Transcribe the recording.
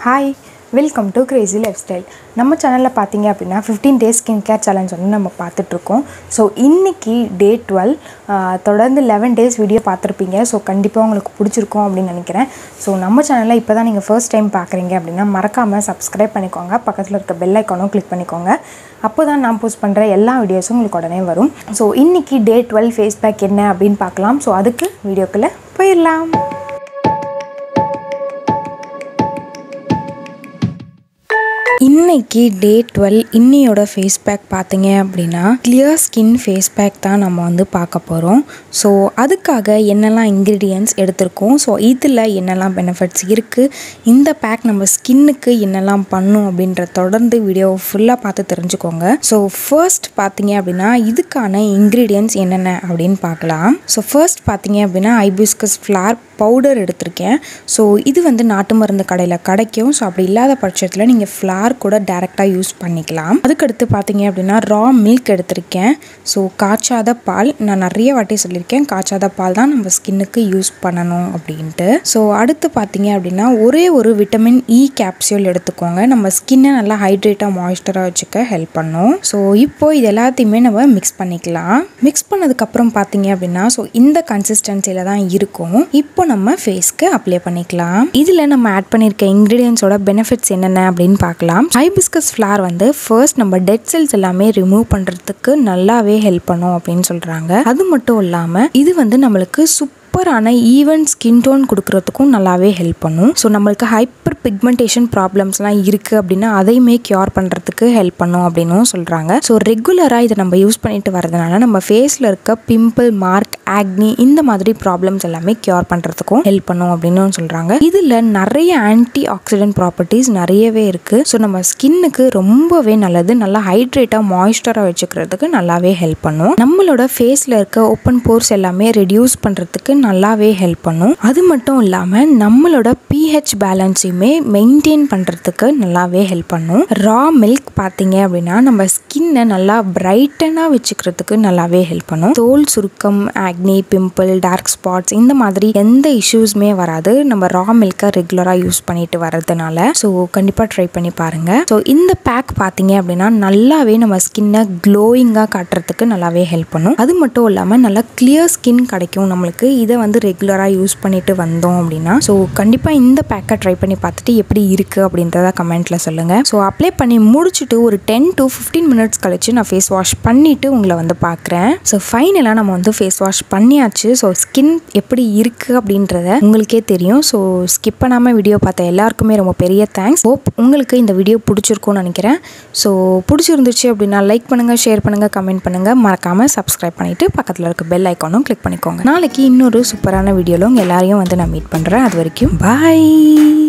hi welcome to crazy lifestyle நம்ம சேனலில் பார்த்தீங்க அப்படின்னா fifteen days skin care challenge வந்து நம்ம பார்த்துட்ருக்கோம் ஸோ இன்னைக்கு டே டுவெல் தொடர்ந்து லெவன் டேஸ் வீடியோ பார்த்துருப்பீங்க ஸோ கண்டிப்பாக உங்களுக்கு பிடிச்சிருக்கும் அப்படின்னு நினைக்கிறேன் ஸோ நம்ம சேனலில் இப்போ தான் நீங்கள் ஃபர்ஸ்ட் டைம் பார்க்குறீங்க அப்படின்னா மறக்காமல் சப்ஸ்கிரைப் பண்ணிக்கோங்க பக்கத்தில் இருக்க பெல் ஐக்கானும் கிளிக் பண்ணிக்கோங்க அப்போ தான் நான் போஸ்ட் பண்ணுற எல்லா வீடியோஸும் உங்களுக்கு உடனே வரும் ஸோ இன்னைக்கு டே டுவெல் ஃபேஸ் பேக் என்ன அப்படின்னு பார்க்கலாம் ஸோ அதுக்கு வீடியோக்குள்ளே போயிடலாம் இன்னைக்கு டே டுவெல் இன்னியோட ஃபேஸ் பேக் பார்த்தீங்க அப்படின்னா கிளியர் ஸ்கின் ஃபேஸ் பேக் தான் நம்ம வந்து பார்க்க போகிறோம் ஸோ அதுக்காக என்னெல்லாம் இன்க்ரீடியன்ட்ஸ் எடுத்திருக்கோம் ஸோ இதில் என்னெல்லாம் பெனிஃபிட்ஸ் இருக்குது இந்த பேக் நம்ம ஸ்கின்னுக்கு என்னெல்லாம் பண்ணும் அப்படின்ற தொடர்ந்து வீடியோ ஃபுல்லாக பார்த்து தெரிஞ்சுக்கோங்க ஸோ ஃபர்ஸ்ட் பார்த்தீங்க அப்படின்னா இதுக்கான இன்க்ரீடியன்ட்ஸ் என்னென்ன அப்படின்னு பார்க்கலாம் ஸோ ஃபர்ஸ்ட் பார்த்தீங்க அப்படின்னா ஐபிஸ்கஸ் ஃப்ளார் பவுடர் எடுத்திருக்கேன் ஸோ இது வந்து நாட்டு மருந்து கடையில் கிடைக்கும் ஸோ அப்படி இல்லாத பட்சத்தில் நீங்கள் ஃப்ளார் கூட டேரெக்டாக யூஸ் பண்ணிக்கலாம் அதுக்கடுத்து பார்த்தீங்க அப்படின்னா ரா மில்க் எடுத்திருக்கேன் ஸோ காய்ச்சாத பால் நான் நிறைய வாட்டி சொல்லியிருக்கேன் காய்ச்சாத பால் தான் நம்ம ஸ்கின்னுக்கு யூஸ் பண்ணணும் அப்படின்ட்டு ஸோ அடுத்து பார்த்தீங்க அப்படின்னா ஒரே ஒரு விட்டமின் இ கேப்சியூல் எடுத்துக்கோங்க நம்ம ஸ்கின்னை நல்லா ஹைட்ரேட்டாக மாய்ஸ்டராக வச்சுக்க ஹெல்ப் பண்ணும் ஸோ இப்போ இது எல்லாத்தையுமே நம்ம மிக்ஸ் பண்ணிக்கலாம் மிக்ஸ் பண்ணதுக்கப்புறம் பார்த்தீங்க அப்படின்னா ஸோ இந்த கன்சிஸ்டன்சியில் தான் இருக்கும் இப்போ நம்ம ஃபேஸ்க்கு அப்ளை பண்ணிக்கலாம் இதில் நம்ம ஆட் பண்ணியிருக்க இன்க்ரீடியன்ஸோட பெனிஃபிட்ஸ் என்னென்ன அப்படின்னு பார்க்கலாம் ஹைபிஸ்கஸ் ஃப்ளார் வந்து ஃபர்ஸ்ட் நம்ம டெட் செல்ஸ் எல்லாமே ரிமூவ் பண்ணுறதுக்கு நல்லாவே ஹெல்ப் பண்ணும் அப்படின்னு சொல்கிறாங்க அது மட்டும் இல்லாமல் இது வந்து நம்மளுக்கு சூப்பரான ஈவன் ஸ்கின் டோன் கொடுக்கறதுக்கும் நல்லாவே ஹெல்ப் பண்ணும் ஸோ நம்மளுக்கு ஹைப்பர் பிக்மெண்டேஷன் ப்ராப்ளம்ஸ்லாம் இருக்குது அப்படின்னா அதையுமே க்யூர் பண்ணுறதுக்கு ஹெல்ப் பண்ணும் அப்படின்னும் சொல்கிறாங்க ஸோ ரெகுலராக இதை நம்ம யூஸ் பண்ணிட்டு வரதுனால நம்ம ஃபேஸில் இருக்க பிம்பிள் மார்க் ஆக்னி இந்த மாதிரி ப்ராப்ளம்ஸ் எல்லாமே க்யூர் பண்ணுறதுக்கும் ஹெல்ப் பண்ணும் அப்படின்னு சொல்கிறாங்க இதில் நிறைய ஆன்டி ஆக்சிடென்ட் ப்ராப்பர்ட்டிஸ் நிறையவே இருக்குது ஸோ நம்ம ஸ்கின்னுக்கு ரொம்பவே நல்லது நல்லா ஹைட்ரேட்டாக மாய்ஸ்டராக வச்சுக்கிறதுக்கு நல்லாவே ஹெல்ப் பண்ணும் நம்மளோட ஃபேஸில் இருக்க ஓப்பன் போர்ஸ் எல்லாமே ரெடியூஸ் பண்ணுறதுக்கு நல்லாவே ஹெல்ப் பண்ணும் அது மட்டும் இல்லாமல் நம்மளோட பிஹெச் பேலன்ஸையுமே மெயின்டைன் பண்ணுறதுக்கு நல்லாவே ஹெல்ப் பண்ணும் ரா மில்க் பார்த்தீங்க அப்படின்னா நம்ம ஸ்கின்னை நல்லா பிரைட்டனாக வச்சுக்கிறதுக்கு நல்லாவே ஹெல்ப் பண்ணும் தோல் சுருக்கம் ஆக்னி பிம்பிள் டார்க் ஸ்பாட்ஸ் இந்த மாதிரி எந்த இஷ்யூஸுமே வராது நம்ம ரா மில்கை ரெகுலராக யூஸ் பண்ணிட்டு வர்றதுனால ஸோ கண்டிப்பாக ட்ரை பண்ணி பாருங்க ஸோ இந்த பேக் பார்த்தீங்க அப்படின்னா நல்லாவே நம்ம ஸ்கின்னை க்ளோயிங்காக காட்டுறதுக்கு நல்லாவே ஹெல்ப் பண்ணும் அது மட்டும் இல்லாமல் நல்லா கிளியர் ஸ்கின் கிடைக்கும் நம்மளுக்கு இதை வந்து ரெகுலராக யூஸ் பண்ணிட்டு வந்தோம் அப்படின்னா ஸோ கண்டிப்பாக இந்த பேக்கை ட்ரை பண்ணி பார்த்துட்டு எப்படி இருக்குது அப்படின்றத கமெண்ட்டில் சொல்லுங்கள் ஸோ அப்ளை பண்ணி முடிச்சுட்டு ஒரு டென் டு ஃபிஃப்டீன் மினிட்ஸ் கழிச்சு நான் ஃபேஸ் வாஷ் பண்ணிவிட்டு உங்களை வந்து பார்க்குறேன் ஸோ ஃபைனலாக நம்ம வந்து ஃபேஸ் வாஷ் பண்ணியாச்சு ஸோ ஸ்கின் எப்படி இருக்குது அப்படின்றத உங்களுக்கே தெரியும் ஸோ ஸ்கிப் பண்ணாமல் வீடியோ பார்த்த எல்லாருக்குமே ரொம்ப பெரிய தேங்க்ஸ் ஹோப் உங்களுக்கு இந்த வீடியோ பிடிச்சிருக்கும்னு நினைக்கிறேன் ஸோ பிடிச்சிருந்துச்சு அப்படின்னா லைக் பண்ணுங்கள் ஷேர் பண்ணுங்கள் கமெண்ட் பண்ணுங்கள் மறக்காமல் சப்ஸ்கிரைப் பண்ணிவிட்டு பக்கத்தில் இருக்க பெல் ஐக்கானும் கிளிக் பண்ணிக்கோங்க நாளைக்கு இன்னொரு சூப்பரான வீடியோவில் உங்கள் எல்லாரையும் வந்து நான் மீட் பண்ணுறேன் அது வரைக்கும் பாய்